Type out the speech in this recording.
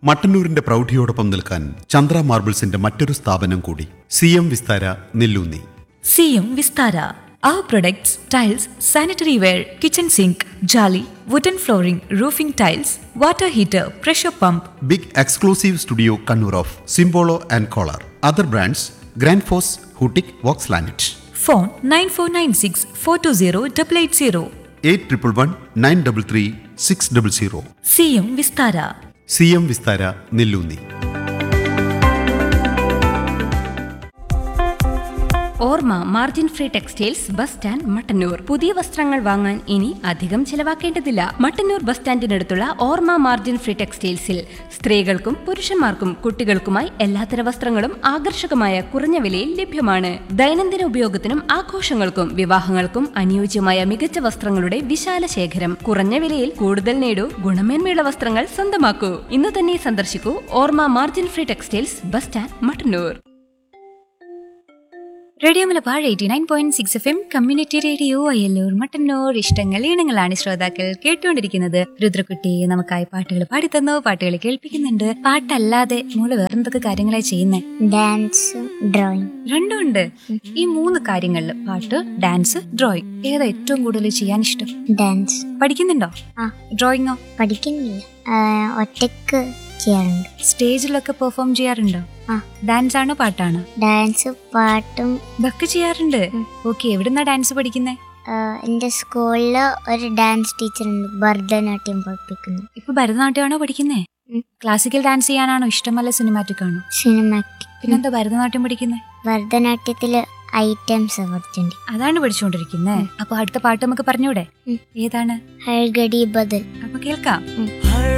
മട്ടന്നൂരിന്റെ പ്രൗഢിയോടൊപ്പം നിൽക്കാൻ ചന്ദ്ര മാർബിൾസിന്റെ മറ്റൊരു സ്ഥാപനം കൂടി സി എം വിസ്താര നെല്ലൂന്നി സിയും Vistara Our products, tiles, sanitary ware, kitchen sink, jolly, wooden flooring, roofing tiles, water heater, pressure pump, big exclusive studio Kannur of Simpolo and Kohler other brands Grundfos ഹൂട്ടിക് വോക്സ് ലാനറ്റ് phone 9496 420 880. Eight triple one nine double three six double zero സിയും Vistara C M Vistara Nelloonni Orma margin free textiles bus stand Mattannur പുതിയ വസ്ത്രങ്ങൾ വാങ്ങാൻ ഇനി അധികം ചിലവാക്കേണ്ടതില്ല Mattannur bus സ്റ്റാൻഡിനടുത്തുള്ള ഓർമ്മ മാർജിൻ ഫ്രീ ടെക്സ്റ്റൈൽസിൽ സ്ത്രീകൾക്കും പുരുഷന്മാർക്കും കുട്ടികൾക്കുമായി എല്ലാത്തര വസ്ത്രങ്ങളും ആകർഷകമായ കുറഞ്ഞ വിലയിൽ ലഭ്യമാണ് ദൈനംദിന ഉപയോഗത്തിനും ആഘോഷങ്ങൾക്കും വിവാഹങ്ങൾക്കും അനുയോജ്യമായ മികച്ച വസ്ത്രങ്ങളുടെ വിശാല ശേഖരം കുറഞ്ഞ വിലയിൽ കൂടുതൽ നേടൂ ഗുണമേന്മയുള്ള വസ്ത്രങ്ങൾ സ്വന്തമാക്കൂ ഇന്ന് തന്നെ സന്ദർശിക്കൂ Orma margin free textiles bus stand Mattannur radio Malabar eighty nine point six F M community radio Ayyallur Mattannur ഇഷ്ടങ്ങൾ ഈണങ്ങളാണ് ശ്രോതാക്കൾ കേട്ടുകൊണ്ടിരിക്കുന്നത് രുദ്രക്കുട്ടി നമുക്കായി പാട്ടുകൾ പാടിത്തന്നു പാട്ടുകൾ കേൾപ്പിക്കുന്നുണ്ട് പാട്ടല്ലാതെ മോള് വേറെന്തൊക്കെ കാര്യങ്ങളായി ചെയ്യുന്നേ ഡാൻസ് ഡ്രോയിങ് രണ്ടും ഉണ്ട് ഈ മൂന്ന് കാര്യങ്ങളിൽ പാട്ട് ഡാൻസ് ഡ്രോയിങ് ഏതാ ഏറ്റവും കൂടുതൽ ചെയ്യാൻ ഇഷ്ടം ഡാൻസ് പഠിക്കുന്നുണ്ടോ ആ ഡ്രോയിങ്ങോ പഠിക്കുന്നില്ല ആ, ഒറ്റക്ക് ചെയ്യാറുണ്ട് സ്റ്റേജിലൊക്കെ പെർഫോം ചെയ്യാറുണ്ടോ ആ. ഡാൻസ് ആണോ പാട്ടാണോ ഡാൻസ് പാട്ടും ഇതൊക്കെ ചെയ്യാറുണ്ട് ഓക്കെ എവിടുന്നാ ഡാൻസ് പഠിക്കുന്നേ ആ, എൻ്റെ സ്കൂളിൽ ഒരു ഡാൻസ് ടീച്ചറുണ്ട് ഭരതനാട്യം പഠിപ്പിക്കുന്നു ഇപ്പൊ ഭരതനാട്യമാണോ പഠിക്കുന്നേ ഉം. ക്ലാസിക്കൽ ഡാൻസ് ചെയ്യാനാണോ ഇഷ്ടമല്ല സിനിമാറ്റിക് ആണോ സിനിമാറ്റിക് പിന്നെന്താ ഭരതനാട്യം പഠിക്കുന്നേ ഭരതനാട്യത്തിൽ ഐറ്റംസ് പഠിച്ചിട്ടുണ്ട് അതാണ് പഠിച്ചുകൊണ്ടിരിക്കുന്നേ അപ്പൊ അടുത്ത പാട്ട് നമുക്ക് പറഞ്ഞൂടെ ഉം. ഏതാണ് ഹൽഗടി ബദൽ അപ്പൊ കേൾക്കാം ഉം. ആ